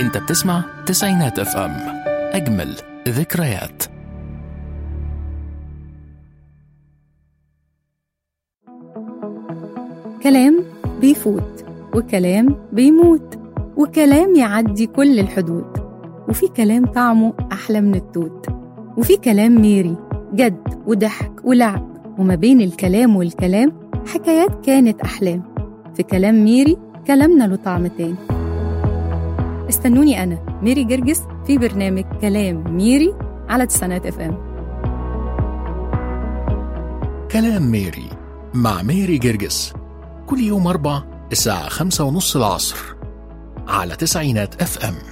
انت بتسمع تسعينات اف ام اجمل ذكريات كلام بيفوت وكلام بيموت وكلام يعدي كل الحدود وفي كلام طعمه أحلى من التوت وفي كلام ميري جد وضحك ولعب وما بين الكلام والكلام حكايات كانت أحلام في كلام ميري كلامنا له طعم تاني استنوني أنا ميري جرجس في برنامج كلام ميري على تسعينات اف ام كلام ميري مع ميري جرجس كل يوم أربع الساعة خمسة ونص العصر على تسعينات اف ام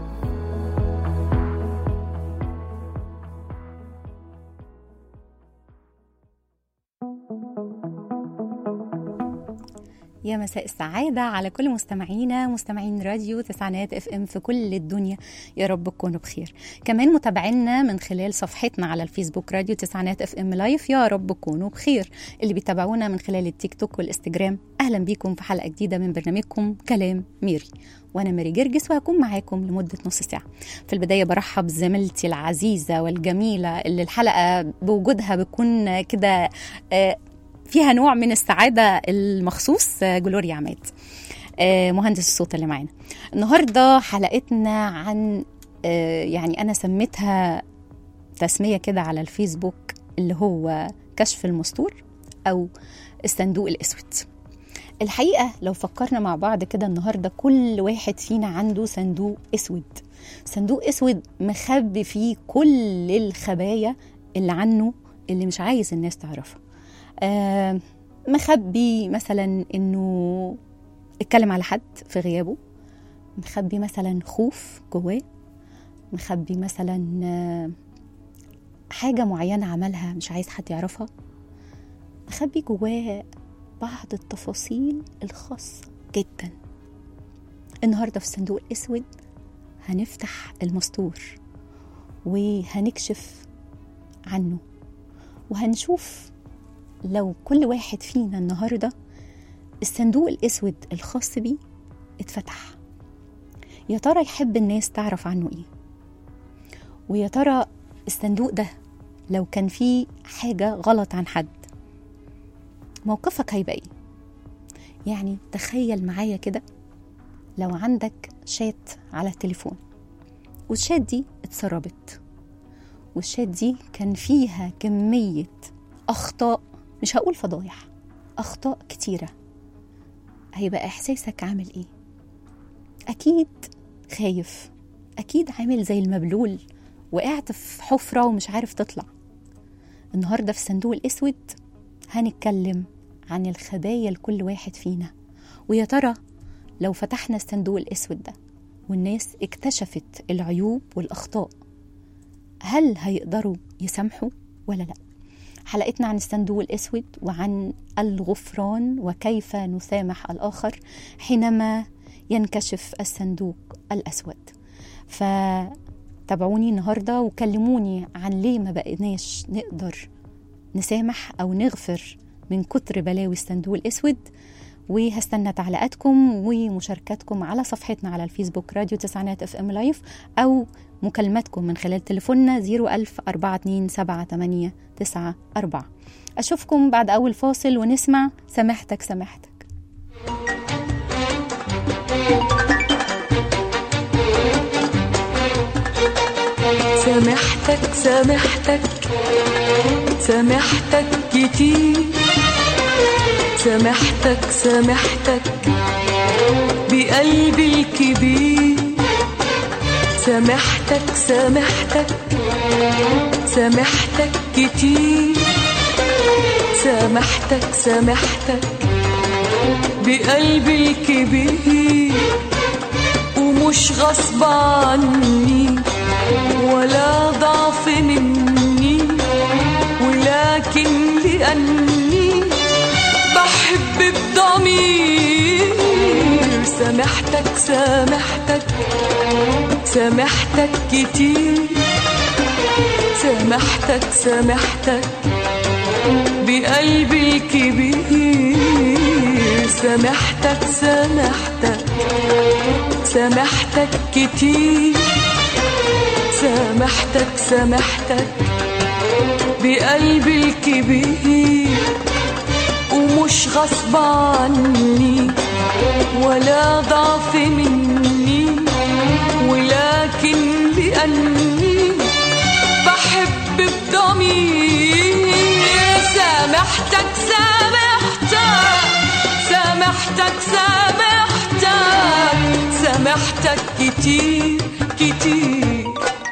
يا مساء السعادة على كل مستمعينا مستمعين راديو تسعينات اف ام في كل الدنيا يا رب تكونوا بخير كمان متابعينا من خلال صفحتنا على الفيسبوك راديو تسعينات اف ام لايف يا رب تكونوا بخير اللي بيتابعونا من خلال التيك توك والانستجرام اهلا بيكم في حلقة جديدة من برنامجكم كلام ميري وانا ميري جرجس وهكون معاكم لمدة نص ساعة في البداية برحب بزميلتي العزيزة والجميلة اللي الحلقة بوجودها بتكون كده آه، فيها نوع من السعادة المخصوص آه، جلوريا عماد آه، مهندس الصوت اللي معانا النهاردة حلقتنا عن آه، يعني أنا سميتها تسمية كده على الفيسبوك اللي هو كشف المستور أو الصندوق الأسود الحقيقة لو فكرنا مع بعض كده النهاردة كل واحد فينا عنده صندوق أسود صندوق أسود مخبي فيه كل الخبايا اللي عنه اللي مش عايز الناس تعرفها آه، مخبي مثلا انه اتكلم على حد في غيابه مخبي مثلا خوف جواه مخبي مثلا آه، حاجة معينة عملها مش عايز حد يعرفها مخبي جواه بعض التفاصيل الخاصة جدا النهاردة في الصندوق الأسود هنفتح المستور وهنكشف عنه وهنشوف لو كل واحد فينا النهارده الصندوق الاسود الخاص بيه اتفتح يا ترى يحب الناس تعرف عنه ايه ويا ترى الصندوق ده لو كان فيه حاجه غلط عن حد موقفك هيبقى ايه يعني تخيل معايا كده لو عندك شات على التليفون والشات دي اتسربت والشات دي كان فيها كميه اخطاء مش هقول فضايح اخطاء كتيره هيبقى احساسك عامل ايه اكيد خايف اكيد عامل زي المبلول وقعت في حفره ومش عارف تطلع النهارده في الصندوق الاسود هنتكلم عن الخبايا لكل واحد فينا ويا ترى لو فتحنا الصندوق الاسود ده والناس اكتشفت العيوب والاخطاء هل هيقدروا يسامحوا ولا لا حلقتنا عن الصندوق الاسود وعن الغفران وكيف نسامح الاخر حينما ينكشف الصندوق الاسود فتابعوني النهارده وكلموني عن ليه ما بقيناش نقدر نسامح او نغفر من كتر بلاوي الصندوق الاسود وهستنى تعليقاتكم ومشاركاتكم على صفحتنا على الفيسبوك راديو تسعينات اف ام لايف او مكالماتكم من خلال تليفوننا 01000 427 94 أشوفكم بعد أول فاصل ونسمع سامحتك سامحتك سامحتك سامحتك سامحتك كتير سامحتك سامحتك بقلبي الكبير سامحتك سامحتك سامحتك كتير سامحتك سامحتك بقلبي الكبير ومش غصب عني ولا ضعف مني ولكن لأني بحب بضمير سامحتك سامحتك سامحتك كتير سامحتك سامحتك بقلبي الكبير سامحتك سامحتك سامحتك كتير سامحتك سامحتك بقلبي الكبير ومش غصب عني ولا ضعف مني ولكن لأني بحب بضمير سامحتك سامحتك سامحتك سامحتك سامحتك كتير كتير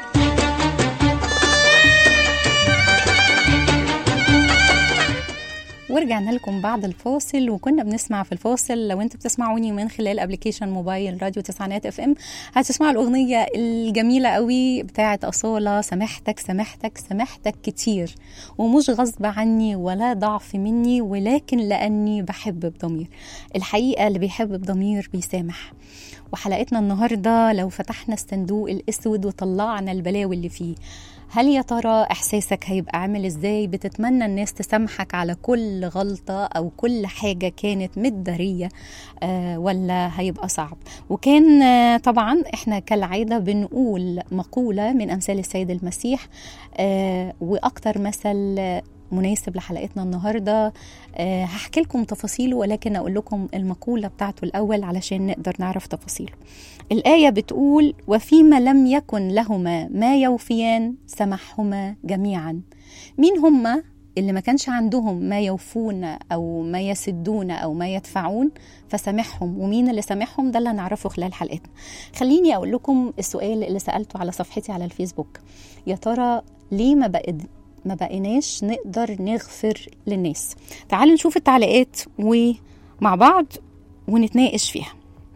ورجعنا لكم بعد الفاصل وكنا بنسمع في الفاصل لو انتوا بتسمعوني من خلال ابلكيشن موبايل راديو تسعينات اف ام هتسمعوا الاغنيه الجميله قوي بتاعه اصاله سامحتك سامحتك سامحتك كتير ومش غصب عني ولا ضعف مني ولكن لاني بحب بضمير الحقيقه اللي بيحب بضمير بيسامح وحلقتنا النهارده لو فتحنا الصندوق الاسود وطلعنا البلاوي اللي فيه هل يا ترى احساسك هيبقى عامل ازاي بتتمنى الناس تسامحك على كل غلطه او كل حاجه كانت متداريه آه ولا هيبقى صعب وكان آه طبعا احنا كالعاده بنقول مقوله من امثال السيد المسيح آه واكتر مثل آه مناسب لحلقتنا النهارده أه هحكي لكم تفاصيله ولكن اقول لكم المقوله بتاعته الاول علشان نقدر نعرف تفاصيله. الايه بتقول: وفيما لم يكن لهما ما يوفيان سمحهما جميعا. مين هما اللي ما كانش عندهم ما يوفون او ما يسدون او ما يدفعون فسامحهم ومين اللي سامحهم ده اللي هنعرفه خلال حلقتنا خليني اقول لكم السؤال اللي سالته على صفحتي على الفيسبوك يا ترى ليه ما بقت ما بقيناش نقدر نغفر للناس تعالوا نشوف التعليقات ومع بعض ونتناقش فيها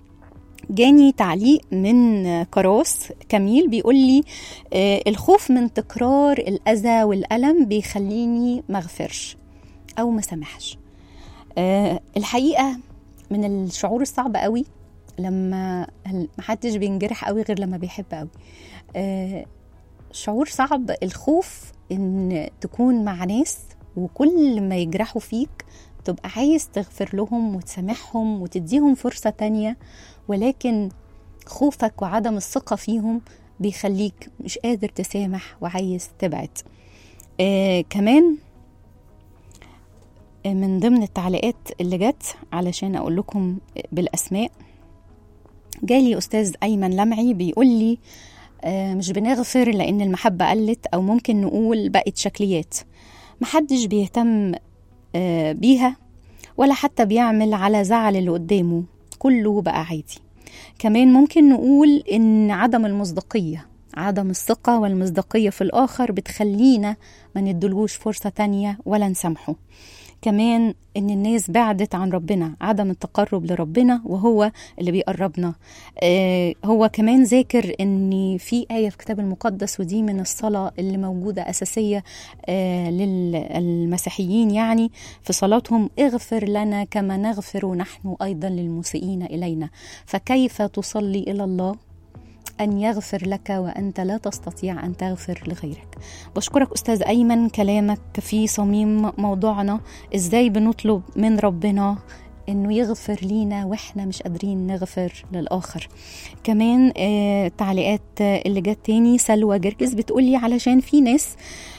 جاني تعليق من كراس كميل بيقول لي آه الخوف من تكرار الأذى والألم بيخليني مغفرش أو ما سامحش آه الحقيقة من الشعور الصعب قوي لما محدش بينجرح قوي غير لما بيحب قوي آه شعور صعب الخوف ان تكون مع ناس وكل ما يجرحوا فيك تبقى عايز تغفر لهم وتسامحهم وتديهم فرصة تانية ولكن خوفك وعدم الثقة فيهم بيخليك مش قادر تسامح وعايز تبعد آه كمان من ضمن التعليقات اللي جت علشان اقول لكم بالاسماء جالي استاذ ايمن لمعي بيقول لي مش بنغفر لأن المحبة قلت أو ممكن نقول بقت شكليات محدش بيهتم بيها ولا حتى بيعمل على زعل اللي قدامه كله بقى عادي كمان ممكن نقول إن عدم المصداقية عدم الثقة والمصداقية في الآخر بتخلينا ما ندلوش فرصة تانية ولا نسامحه كمان ان الناس بعدت عن ربنا عدم التقرب لربنا وهو اللي بيقربنا آه هو كمان ذاكر ان في ايه في الكتاب المقدس ودي من الصلاه اللي موجوده اساسيه آه للمسيحيين يعني في صلاتهم اغفر لنا كما نغفر نحن ايضا للمسيئين الينا فكيف تصلي الى الله أن يغفر لك وأنت لا تستطيع أن تغفر لغيرك بشكرك أستاذ أيمن كلامك في صميم موضوعنا إزاي بنطلب من ربنا انه يغفر لينا واحنا مش قادرين نغفر للاخر كمان آه تعليقات آه اللي جت تاني سلوى جرجس بتقولي علشان في ناس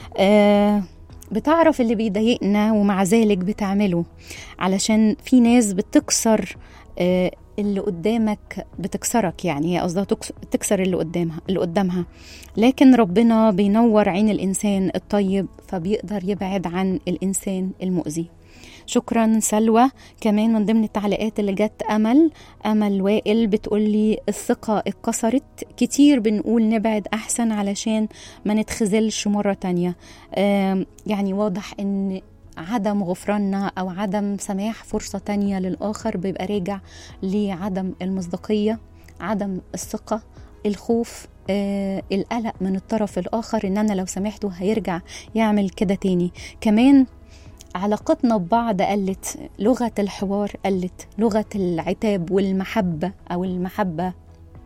آه بتعرف اللي بيضايقنا ومع ذلك بتعمله علشان في ناس بتكسر آه اللي قدامك بتكسرك يعني هي قصدها تكسر اللي قدامها اللي قدامها لكن ربنا بينور عين الانسان الطيب فبيقدر يبعد عن الانسان المؤذي شكرا سلوى كمان من ضمن التعليقات اللي جت امل امل وائل بتقولي الثقه اتكسرت كتير بنقول نبعد احسن علشان ما نتخذلش مره تانية يعني واضح ان عدم غفراننا أو عدم سماح فرصة تانية للآخر بيبقى راجع لعدم المصداقية عدم الثقة الخوف آه، القلق من الطرف الآخر إن أنا لو سامحته هيرجع يعمل كده تاني كمان علاقتنا ببعض قلت لغة الحوار قلت لغة العتاب والمحبة أو المحبة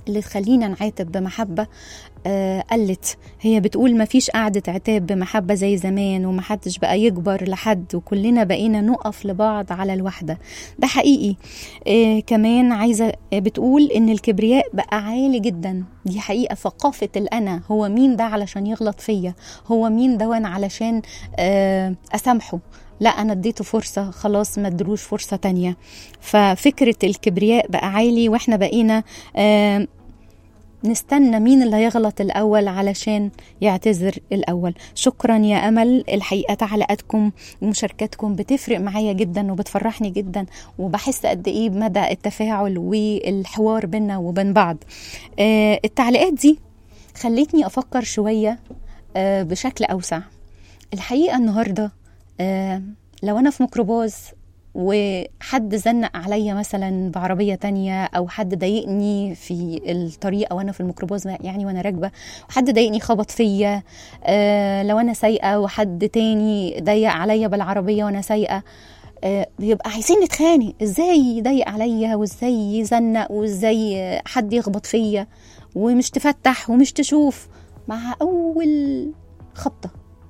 اللي تخلينا نعاتب بمحبة آه قلت هي بتقول مفيش قعدة عتاب بمحبة زي زمان ومحدش بقى يكبر لحد وكلنا بقينا نقف لبعض على الوحدة ده حقيقي آه كمان عايزة آه بتقول إن الكبرياء بقى عالي جدا دي حقيقة ثقافة الأنا هو مين ده علشان يغلط فيا هو مين ده وأنا علشان آه أسامحه لا انا اديته فرصه خلاص ما ادلوش فرصه تانية ففكره الكبرياء بقى عالي واحنا بقينا آه نستنى مين اللي هيغلط الأول علشان يعتذر الأول شكرا يا أمل الحقيقة تعليقاتكم ومشاركاتكم بتفرق معايا جدا وبتفرحني جدا وبحس قد إيه بمدى التفاعل والحوار بينا وبين بعض آه التعليقات دي خلتني أفكر شوية آه بشكل أوسع الحقيقة النهاردة آه لو أنا في ميكروباص وحد زنق عليا مثلا بعربية تانية أو حد ضايقني في الطريق أو أنا في الميكروباص يعني وأنا راكبة وحد ضايقني خبط فيا آه لو أنا سايقة وحد تاني ضيق عليا بالعربية وأنا سايقة آه بيبقى عايزين نتخانق ازاي يضيق عليا وازاي يزنق وازاي حد يخبط فيا ومش تفتح ومش تشوف مع أول خبطة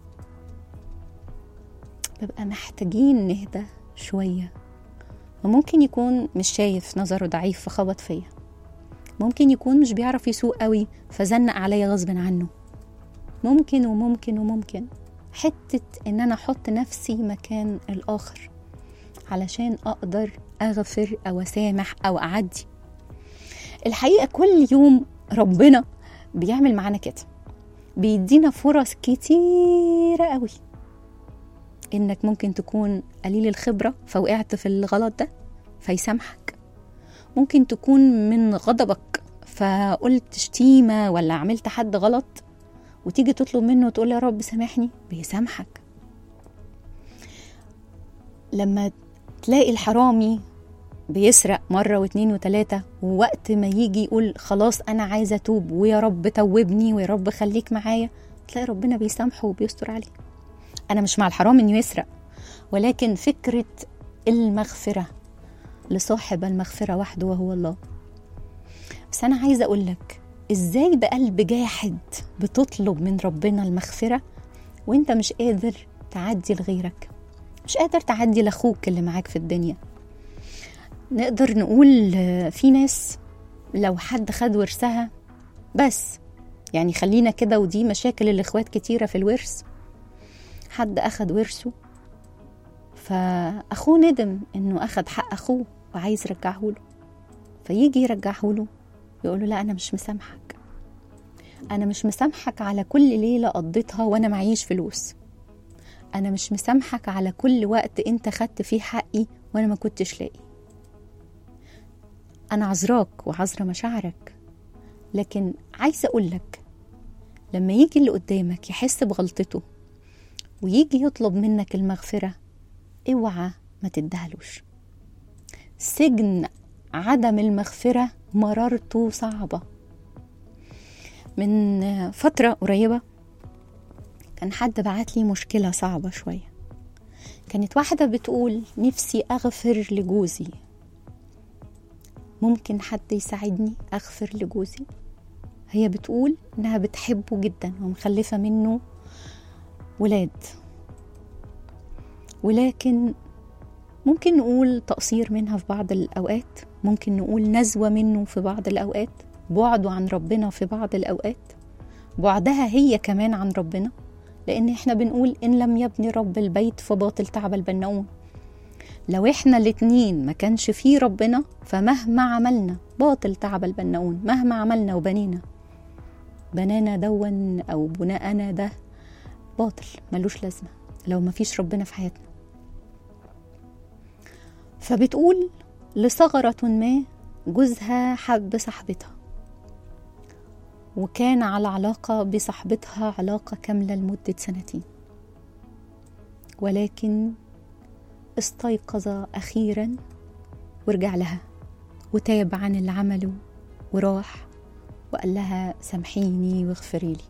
ببقى محتاجين نهدى شوية وممكن يكون مش شايف نظره ضعيف فخبط فيا ممكن يكون مش بيعرف يسوق قوي فزنق عليا غصب عنه ممكن وممكن وممكن حتة ان انا احط نفسي مكان الاخر علشان اقدر اغفر او اسامح او اعدي الحقيقة كل يوم ربنا بيعمل معانا كده بيدينا فرص كتيرة قوي انك ممكن تكون قليل الخبره فوقعت في الغلط ده فيسامحك ممكن تكون من غضبك فقلت شتيمه ولا عملت حد غلط وتيجي تطلب منه وتقول يا رب سامحني بيسامحك لما تلاقي الحرامي بيسرق مرة واتنين وتلاتة ووقت ما يجي يقول خلاص أنا عايزة أتوب ويا رب توبني ويا رب خليك معايا تلاقي ربنا بيسامحه وبيستر عليه أنا مش مع الحرام إنه يسرق ولكن فكرة المغفرة لصاحب المغفرة وحده وهو الله بس أنا عايزة أقول لك إزاي بقلب جاحد بتطلب من ربنا المغفرة وإنت مش قادر تعدي لغيرك مش قادر تعدي لأخوك اللي معاك في الدنيا نقدر نقول في ناس لو حد خد ورثها بس يعني خلينا كده ودي مشاكل الإخوات كتيرة في الورث حد أخد ورثه فأخوه ندم إنه أخد حق أخوه وعايز يرجعه له فيجي يرجعه له يقول له لا أنا مش مسامحك أنا مش مسامحك على كل ليلة قضيتها وأنا معيش فلوس أنا مش مسامحك على كل وقت أنت خدت فيه حقي وأنا ما كنتش لاقي أنا عذراك وعذرة مشاعرك لكن عايزة أقولك لما يجي اللي قدامك يحس بغلطته ويجي يطلب منك المغفرة اوعى ما تدهلوش سجن عدم المغفرة مرارته صعبة من فترة قريبة كان حد بعت لي مشكلة صعبة شوية كانت واحدة بتقول نفسي أغفر لجوزي ممكن حد يساعدني أغفر لجوزي هي بتقول إنها بتحبه جدا ومخلفة منه ولاد ولكن ممكن نقول تقصير منها في بعض الأوقات ممكن نقول نزوة منه في بعض الأوقات بعده عن ربنا في بعض الأوقات بعدها هي كمان عن ربنا لأن احنا بنقول إن لم يبني رب البيت فباطل تعب البناؤون لو احنا الاتنين ما كانش فيه ربنا فمهما عملنا باطل تعب البناؤون مهما عملنا وبنينا بنانا دون أو بناءنا ده باطل ملوش لازمة لو ما فيش ربنا في حياتنا فبتقول لثغرة ما جوزها حب صاحبتها وكان على علاقة بصاحبتها علاقة كاملة لمدة سنتين ولكن استيقظ أخيرا ورجع لها وتاب عن اللي عمله وراح وقال لها سامحيني واغفري لي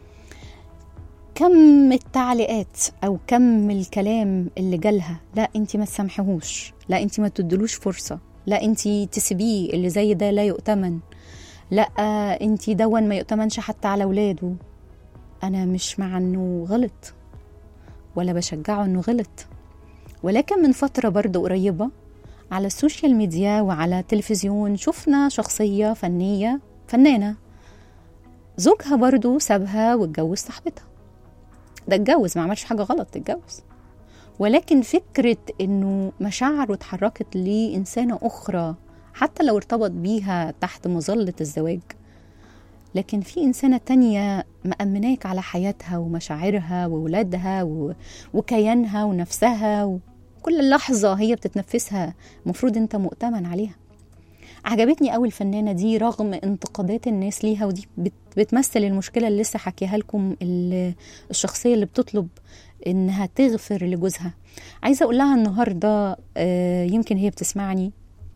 كم التعليقات او كم الكلام اللي جالها لا انت ما تسامحيهوش لا انت ما تدلوش فرصه لا انت تسيبيه اللي زي ده لا يؤتمن لا انتي دون ما يؤتمنش حتى على ولاده انا مش مع انه غلط ولا بشجعه انه غلط ولكن من فترة برضو قريبة على السوشيال ميديا وعلى التلفزيون شفنا شخصية فنية فنانة زوجها برضو سابها واتجوز صاحبتها ده اتجوز ما عملش حاجة غلط اتجوز ولكن فكرة انه مشاعره اتحركت لإنسانة أخرى حتى لو ارتبط بيها تحت مظلة الزواج لكن في إنسانة تانية مأمناك على حياتها ومشاعرها وولادها و... وكيانها ونفسها وكل لحظة هي بتتنفسها المفروض أنت مؤتمن عليها عجبتني قوي الفنانة دي رغم انتقادات الناس ليها ودي بت... بتمثل المشكلة اللي لسه حكيها لكم ال... الشخصية اللي بتطلب إنها تغفر لجوزها عايزة أقول لها النهاردة آه، يمكن هي بتسمعني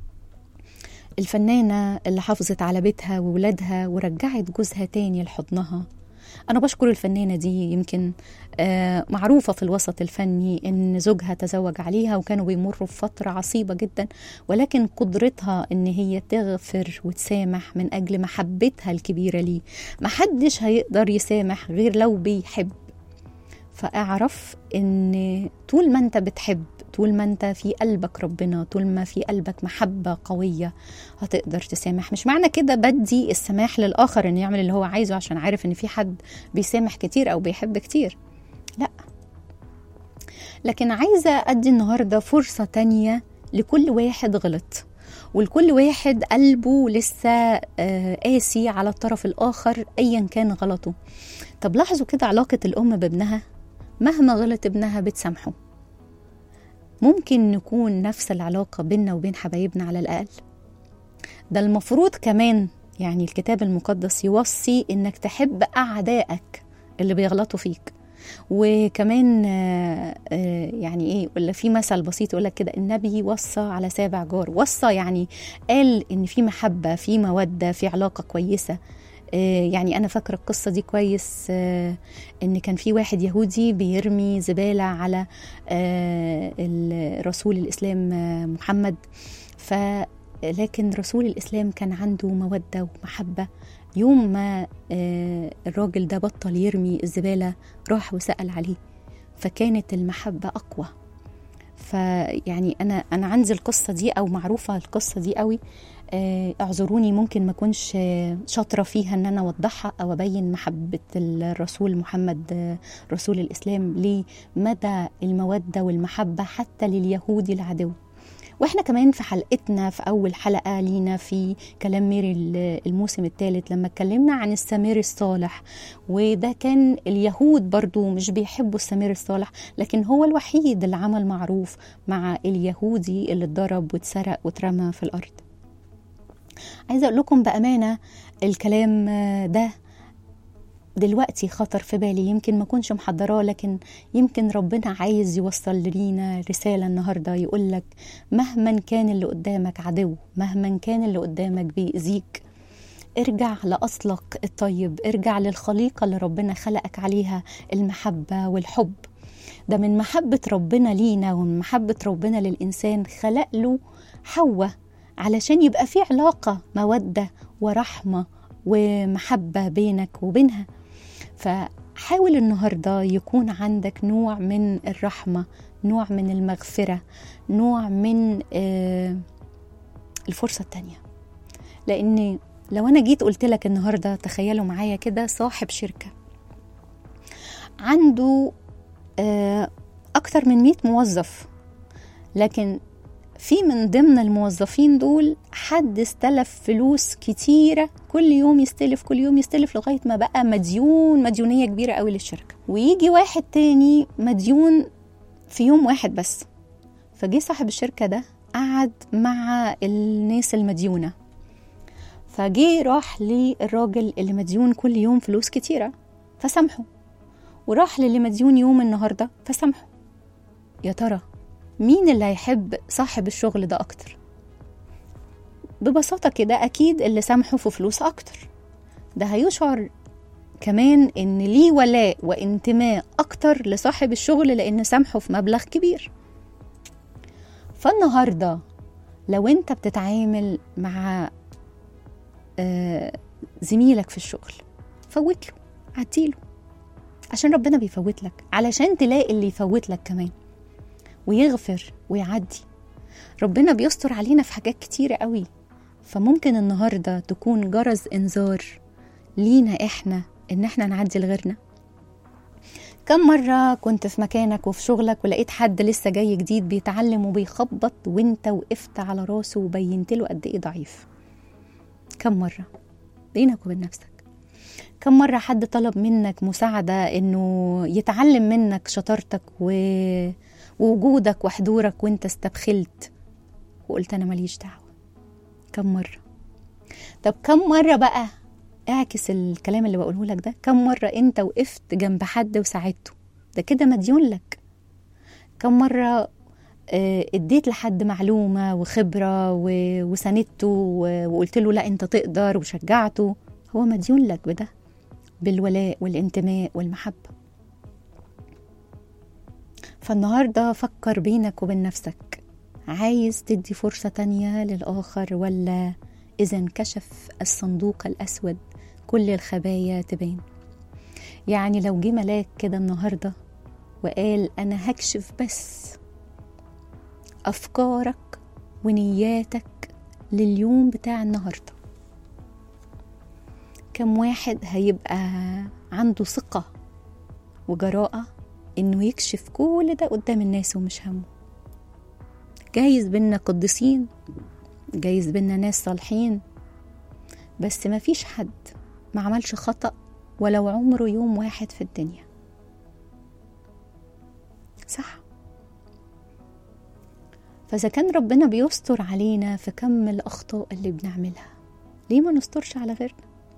الفنانة اللي حافظت على بيتها وولادها ورجعت جوزها تاني لحضنها أنا بشكر الفنانة دي يمكن آه، معروفة في الوسط الفني إن زوجها تزوج عليها وكانوا بيمروا بفترة عصيبة جدا ولكن قدرتها إن هي تغفر وتسامح من أجل محبتها الكبيرة ليه محدش هيقدر يسامح غير لو بيحب فاعرف ان طول ما انت بتحب طول ما انت في قلبك ربنا طول ما في قلبك محبة قوية هتقدر تسامح مش معنى كده بدي السماح للآخر انه يعمل اللي هو عايزه عشان عارف ان في حد بيسامح كتير او بيحب كتير لا لكن عايزة أدي النهاردة فرصة تانية لكل واحد غلط ولكل واحد قلبه لسه آه، قاسي على الطرف الآخر أيا كان غلطه طب لاحظوا كده علاقة الأم بابنها مهما غلط ابنها بتسامحه ممكن نكون نفس العلاقة بيننا وبين حبايبنا على الأقل ده المفروض كمان يعني الكتاب المقدس يوصي إنك تحب أعدائك اللي بيغلطوا فيك وكمان آه، آه، يعني ايه ولا في مثل بسيط يقول لك كده النبي وصى على سابع جار وصى يعني قال ان في محبه في موده في علاقه كويسه آه، يعني انا فاكره القصه دي كويس آه، ان كان في واحد يهودي بيرمي زباله على آه، ال- رسول الاسلام آه، محمد ف لكن رسول الاسلام كان عنده موده ومحبه يوم ما آه، الراجل ده بطل يرمي الزباله راح وسال عليه فكانت المحبه اقوى فيعني انا انا عندي القصه دي او معروفه القصه دي قوي آه، اعذروني ممكن ما اكونش آه، شاطره فيها ان انا اوضحها او ابين محبه الرسول محمد آه، رسول الاسلام لمدى الموده والمحبه حتى لليهودي العدو واحنا كمان في حلقتنا في اول حلقه لينا في كلام ميري ال- الموسم الثالث لما اتكلمنا عن السمير الصالح وده كان اليهود برضو مش بيحبوا السمير الصالح لكن هو الوحيد اللي عمل معروف مع اليهودي اللي اتضرب واتسرق واترمى في الارض عايزه اقول لكم بامانه الكلام آه، ده دلوقتي خطر في بالي يمكن ما اكونش محضراه لكن يمكن ربنا عايز يوصل لينا رساله النهارده يقول لك مهما كان اللي قدامك عدو مهما كان اللي قدامك بيأذيك ارجع لأصلك الطيب ارجع للخليقة اللي ربنا خلقك عليها المحبة والحب ده من محبة ربنا لينا ومن محبة ربنا للإنسان خلق له حواء علشان يبقى في علاقة مودة ورحمة ومحبة بينك وبينها فحاول النهاردة يكون عندك نوع من الرحمة نوع من المغفرة نوع من آه، الفرصة التانية لأن لو أنا جيت قلت لك النهاردة تخيلوا معايا كده صاحب شركة عنده آه، أكتر من 100 موظف لكن في من ضمن الموظفين دول حد استلف فلوس كتيرة كل يوم يستلف كل يوم يستلف لغاية ما بقى مديون مديونية كبيرة قوي للشركة ويجي واحد تاني مديون في يوم واحد بس فجه صاحب الشركة ده قعد مع الناس المديونة فجه راح للراجل اللي مديون كل يوم فلوس كتيرة فسامحه وراح للي مديون يوم النهاردة فسامحه يا ترى مين اللي هيحب صاحب الشغل ده أكتر ببساطة كده أكيد اللي سامحه في فلوس أكتر ده هيشعر كمان إن ليه ولاء وانتماء أكتر لصاحب الشغل لأن سامحه في مبلغ كبير فالنهاردة لو أنت بتتعامل مع آه، زميلك في الشغل فوت له عديله عشان ربنا بيفوت لك علشان تلاقي اللي يفوت لك كمان ويغفر ويعدي ربنا بيستر علينا في حاجات كتيرة قوي فممكن النهاردة تكون جرس إنذار لينا إحنا إن إحنا نعدي لغيرنا كم مرة كنت في مكانك وفي شغلك ولقيت حد لسه جاي جديد بيتعلم وبيخبط وانت وقفت على راسه وبينت له قد ايه ضعيف كم مرة بينك وبين نفسك كم مرة حد طلب منك مساعدة انه يتعلم منك شطارتك و... ووجودك وحضورك وانت استبخلت وقلت انا ماليش دعوة كم مرة طب كم مرة بقى اعكس الكلام اللي بقوله لك ده كم مرة انت وقفت جنب حد وساعدته ده كده مديون لك كم مرة آه، اديت لحد معلومة وخبرة و- وساندته و- وقلت له لا انت تقدر وشجعته هو مديون لك بده بالولاء والانتماء والمحبة فالنهاردة فكر بينك وبين نفسك عايز تدي فرصة تانية للآخر ولا إذا انكشف الصندوق الأسود كل الخبايا تبان يعني لو جه ملاك كده النهاردة وقال أنا هكشف بس أفكارك ونياتك لليوم بتاع النهاردة كم واحد هيبقى عنده ثقة وجراءة إنه يكشف كل ده قدام الناس ومش همه جايز بينا قديسين جايز بينا ناس صالحين بس ما فيش حد ما عملش خطأ ولو عمره يوم واحد في الدنيا صح فإذا كان ربنا بيستر علينا في كم الأخطاء اللي بنعملها ليه ما نسترش على غيرنا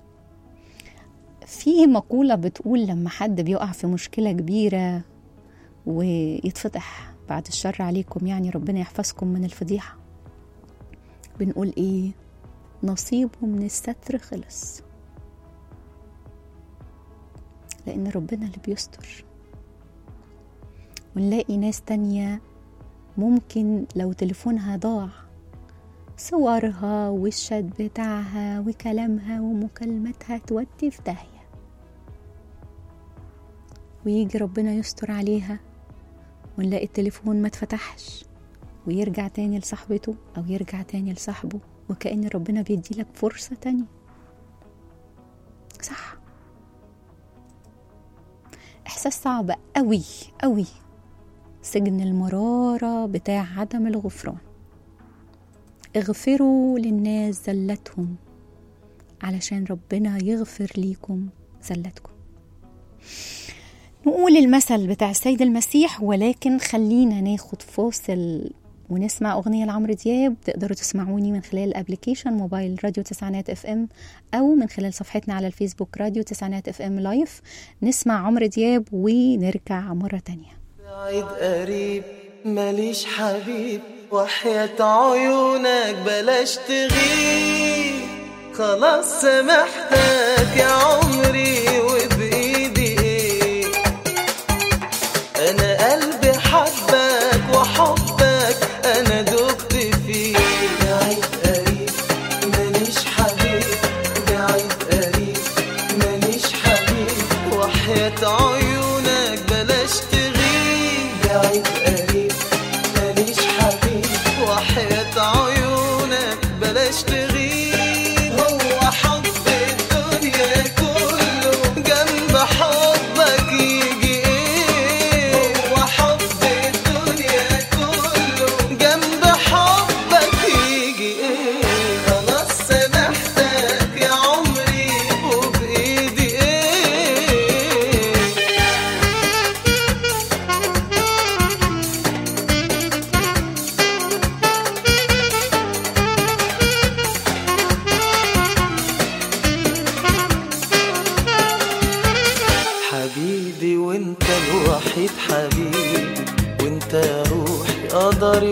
في مقولة بتقول لما حد بيقع في مشكلة كبيرة ويتفضح بعد الشر عليكم يعني ربنا يحفظكم من الفضيحة بنقول ايه نصيبه من الستر خلص لأن ربنا اللي بيستر ونلاقي ناس تانية ممكن لو تليفونها ضاع صورها والشات بتاعها وكلامها ومكالمتها تودي في داهية ويجي ربنا يستر عليها ونلاقي التليفون ما اتفتحش ويرجع تاني لصاحبته أو يرجع تاني لصاحبه وكأن ربنا بيديلك فرصة تانية صح إحساس صعب قوي قوي سجن المرارة بتاع عدم الغفران اغفروا للناس زلتهم علشان ربنا يغفر ليكم زلتكم نقول المثل بتاع السيد المسيح ولكن خلينا ناخد فاصل ونسمع أغنية لعمرو دياب تقدروا تسمعوني من خلال الابليكيشن موبايل راديو تسعينات اف ام أو من خلال صفحتنا على الفيسبوك راديو تسعينات اف ام لايف نسمع عمرو دياب ونرجع مرة تانية بعيد قريب ماليش حبيب وحياة عيونك بلاش تغيب خلاص سامحتك يا عمري وبإيدي ايه أنا قلبي حبك وحبك أنا دقت فيه بعيد قريب ماليش حبيب بعيد قريب ماليش حبيب وحياة عيونك بلاش تغيب بعيد قريب ماليش حبيب وحياة عيونك بلاش تغيب هو حب الدنيا كله جنب حبك يجي ايه هو حب الدنيا كله جنب حبك يجي ايه خلاص سامحتك يا عمري وبايدي ايه حبيبي وانت الوحيد حبيبي وانت يا روحي قدري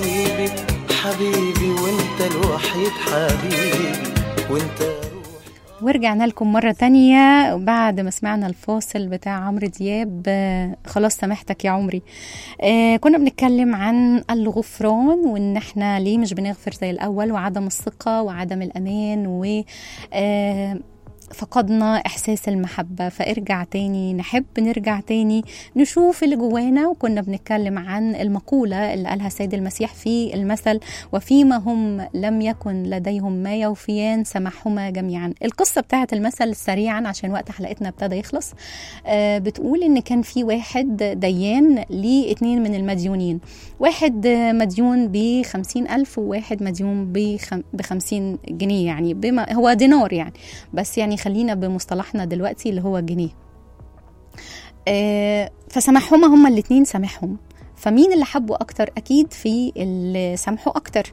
ونصيبي حبيبي وانت الوحيد حبيبي وانت يا روحي ورجعنا لكم مرة تانية بعد ما سمعنا الفاصل بتاع عمرو دياب آه، خلاص سامحتك يا عمري آه كنا بنتكلم عن الغفران وان احنا ليه مش بنغفر زي الاول وعدم الثقة وعدم الامان و آه فقدنا احساس المحبه فارجع تاني نحب نرجع تاني نشوف اللي جوانا وكنا بنتكلم عن المقوله اللي قالها السيد المسيح في المثل وفيما هم لم يكن لديهم ما يوفيان سمحهما جميعا القصه بتاعت المثل سريعا عشان وقت حلقتنا ابتدى يخلص آه بتقول ان كان في واحد ديان لاتنين من المديونين واحد آه، مديون بخمسين ألف وواحد مديون بخم- بخمسين جنيه يعني بما هو دينار يعني بس يعني خلينا بمصطلحنا دلوقتي اللي هو جنيه آه، فسامحهما هما الاتنين سامحهم فمين اللي حبوا اكتر اكيد في اللي سامحوا اكتر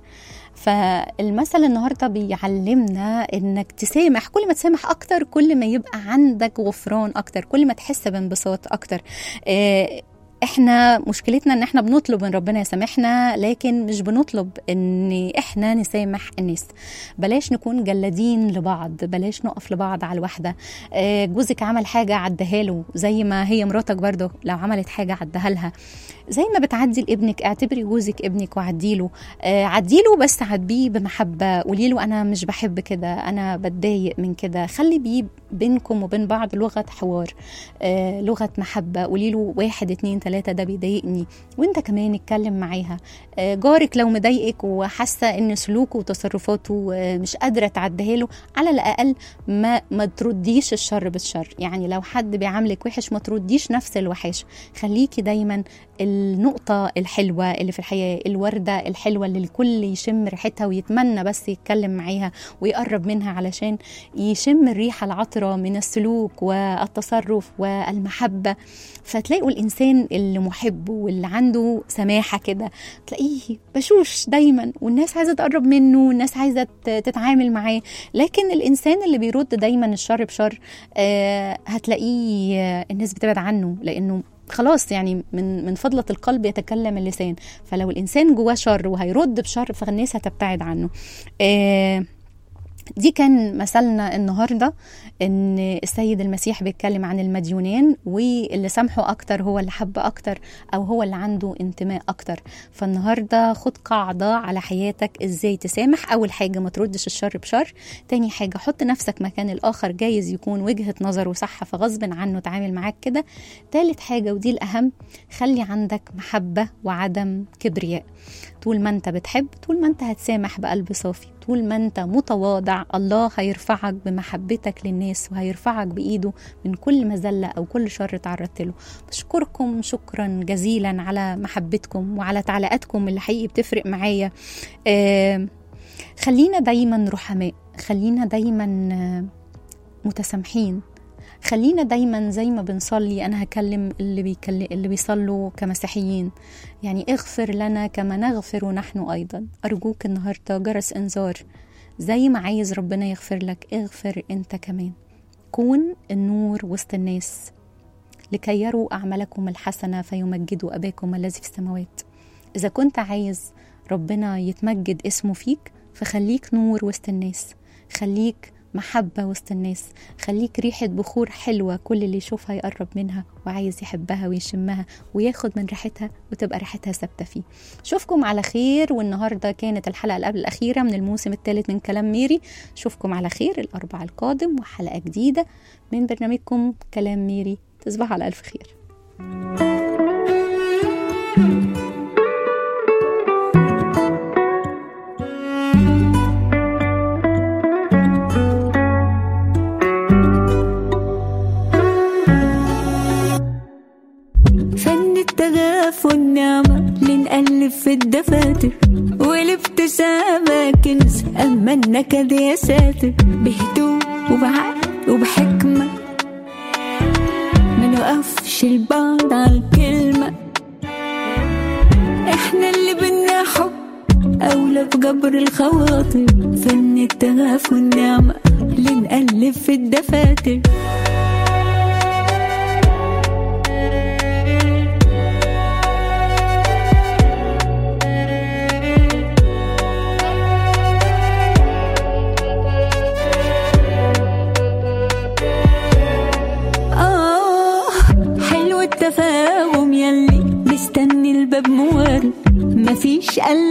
فالمثل النهارده بيعلمنا انك تسامح كل ما تسامح اكتر كل ما يبقى عندك غفران اكتر كل ما تحس بانبساط اكتر آه، احنا مشكلتنا ان احنا بنطلب من ربنا يسامحنا لكن مش بنطلب ان احنا نسامح الناس بلاش نكون جلادين لبعض بلاش نقف لبعض على الواحده آه، جوزك عمل حاجه عدها له زي ما هي مراتك برضه لو عملت حاجه عدها لها زي ما بتعدي لابنك اعتبري جوزك ابنك وعديله آه عديله بس عاتبيه بمحبه قولي له انا مش بحب كده انا بتضايق من كده خلي بيه بينكم وبين بعض لغه حوار آه لغه محبه قولي له واحد اتنين تلاته ده بيضايقني وانت كمان اتكلم معاها آه جارك لو مضايقك وحاسه ان سلوكه وتصرفاته آه مش قادره تعديها له على الاقل ما ما ترديش الشر بالشر يعني لو حد بيعاملك وحش ما ترديش نفس الوحش خليكي دايما النقطة الحلوة اللي في الحياة الوردة الحلوة اللي الكل يشم ريحتها ويتمنى بس يتكلم معاها ويقرب منها علشان يشم الريحة العطرة من السلوك والتصرف والمحبة فتلاقوا الإنسان اللي محب واللي عنده سماحة كده تلاقيه بشوش دايما والناس عايزة تقرب منه والناس عايزة تتعامل معاه لكن الإنسان اللي بيرد دايما الشر بشر آه هتلاقيه آه الناس بتبعد عنه لأنه خلاص يعني من من فضلة القلب يتكلم اللسان فلو الإنسان جواه شر وهيرد بشر فالناس هتبتعد عنه آه دي كان مثلنا النهاردة ان السيد المسيح بيتكلم عن المديونين واللي سامحه اكتر هو اللي حب اكتر او هو اللي عنده انتماء اكتر فالنهاردة خد قاعدة على حياتك ازاي تسامح اول حاجة ما تردش الشر بشر تاني حاجة حط نفسك مكان الاخر جايز يكون وجهة نظره صح فغصب عنه تعامل معاك كده تالت حاجة ودي الاهم خلي عندك محبة وعدم كبرياء طول ما انت بتحب طول ما انت هتسامح بقلب صافي طول ما انت متواضع الله هيرفعك بمحبتك للناس وهيرفعك بايده من كل مذله او كل شر تعرضت له بشكركم شكرا جزيلا على محبتكم وعلى تعليقاتكم اللي حقيقي بتفرق معايا آه خلينا دايما رحماء خلينا دايما آه متسامحين خلينا دايما زي ما بنصلي انا هكلم اللي بيكلم اللي بيصلوا كمسيحيين يعني اغفر لنا كما نغفر نحن ايضا ارجوك النهارده جرس انذار زي ما عايز ربنا يغفر لك اغفر انت كمان كون النور وسط الناس لكي يروا اعمالكم الحسنه فيمجدوا اباكم الذي في السماوات اذا كنت عايز ربنا يتمجد اسمه فيك فخليك نور وسط الناس خليك محبة وسط الناس خليك ريحة بخور حلوة كل اللي يشوفها يقرب منها وعايز يحبها ويشمها وياخد من ريحتها وتبقى ريحتها ثابتة فيه شوفكم على خير والنهاردة كانت الحلقة اللي قبل الأخيرة من الموسم الثالث من كلام ميري شوفكم على خير الأربع القادم وحلقة جديدة من برنامجكم كلام ميري تصبحوا على ألف خير فن التغاف والنعمة لنقلب في الدفاتر والابتسامة كنز أما النكد يا ساتر بهدوء وبعقل وبحكمة ما نوقفش البعض على الكلمة احنا اللي بينا حب أولى بجبر الخواطر فن التغاف والنعمة لنقلب في الدفاتر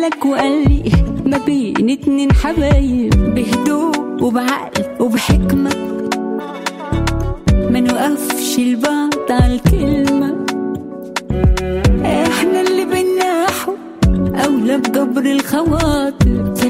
سألك وقال لي ما بين اتنين حبايب بهدوء وبعقل وبحكمة ما نوقفش البعض على الكلمة احنا اللي بينا حب أولى بجبر الخواطر